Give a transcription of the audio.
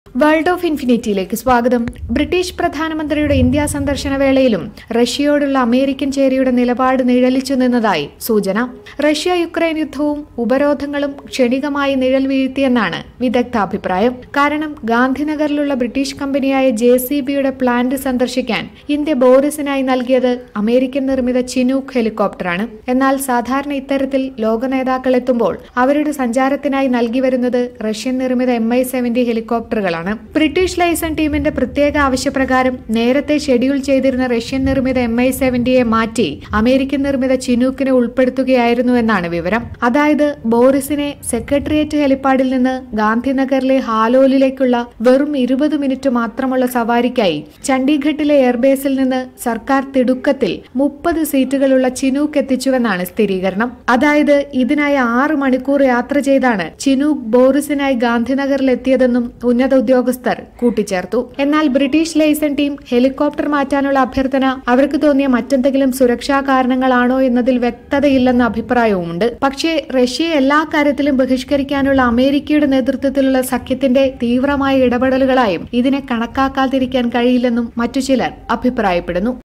world of ഇൻഫിനിറ്റിയിലേക്ക് സ്വാഗതം British പ്രധാനമന്ത്രിയുടെ ഇന്ത്യ സന്ദർശന വേളയിലും റഷ്യയോടുള്ള അമേരിക്കൻ ചേരിയുടെ നിലപാട് നിഴലിച്ചു നിന്നതായി സൂചന റഷ്യ യുക്രൈൻ യുദ്ധവും ഉപരോധങ്ങളും ക്ഷണികമായി നിഴൽ വീഴ്ത്തിയെന്നാണ് വിദഗ്ധ അഭിപ്രായം കാരണം ഗാന്ധിനഗറിലുള്ള ബ്രിട്ടീഷ് കമ്പനിയായ ജെ സി ബിയുടെ പ്ലാന്റ് സന്ദർശിക്കാൻ ഇന്ത്യ ബോറിസിനായി നൽകിയത് അമേരിക്കൻ നിർമ്മിത ചിനൂക്ക് ഹെലികോപ്റ്ററാണ് എന്നാൽ സാധാരണ ഇത്തരത്തിൽ ലോക നേതാക്കൾ എത്തുമ്പോൾ അവരുടെ സഞ്ചാരത്തിനായി നൽകി വരുന്നത് റഷ്യൻ നിർമ്മിത എം ഐ സെവന്റി ഹെലികോപ്റ്ററുകളാണ് ബ്രിട്ടീഷ് ലൈസൺ ടീമിന്റെ പ്രത്യേക ആവശ്യപ്രകാരം നേരത്തെ ഷെഡ്യൂൾ ചെയ്തിരുന്ന റഷ്യൻ നിർമ്മിത എം ഐ സെവന്റിയെ മാറ്റി അമേരിക്കൻ നിർമ്മിത ചിനൂക്കിനെ ഉൾപ്പെടുത്തുകയായിരുന്നു എന്നാണ് വിവരം അതായത് ബോറിസിനെ സെക്രട്ടേറിയറ്റ് ഹെലിപ്പാഡിൽ നിന്ന് ഗാന്ധിനഗറിലെ ഹാലോലിലേക്കുള്ള വെറും ഇരുപത് മിനിറ്റ് മാത്രമുള്ള സവാരിക്കായി ചണ്ഡീഗഡിലെ എയർബേസിൽ നിന്ന് സർക്കാർ തിടുക്കത്തിൽ മുപ്പത് സീറ്റുകളുള്ള ചിനൂക്ക് എത്തിച്ചുവെന്നാണ് സ്ഥിരീകരണം അതായത് ഇതിനായി ആറ് മണിക്കൂർ യാത്ര ചെയ്താണ് ചിനൂക്ക് ബോറിസിനായി ഗാന്ധിനഗറിൽ എത്തിയതെന്നും ഉന്നത ഉദ്യോഗസ്ഥർ കൂട്ടിച്ചേർത്തു എന്നാൽ ബ്രിട്ടീഷ് ലൈസൺ ടീം ഹെലികോപ്റ്റർ മാറ്റാനുള്ള അഭ്യർത്ഥന അവർക്ക് തോന്നിയ മറ്റെന്തെങ്കിലും സുരക്ഷാ കാരണങ്ങളാണോ എന്നതിൽ വ്യക്തതയില്ലെന്ന അഭിപ്രായവുമുണ്ട് പക്ഷേ റഷ്യയെ എല്ലാ കാര്യത്തിലും ബഹിഷ്കരിക്കാനുള്ള അമേരിക്കയുടെ നേതൃത്വത്തിലുള്ള സഖ്യത്തിന്റെ തീവ്രമായ ഇടപെടലുകളായും ഇതിനെ കണക്കാക്കാതിരിക്കാൻ കഴിയില്ലെന്നും മറ്റു ചിലർ അഭിപ്രായപ്പെടുന്നു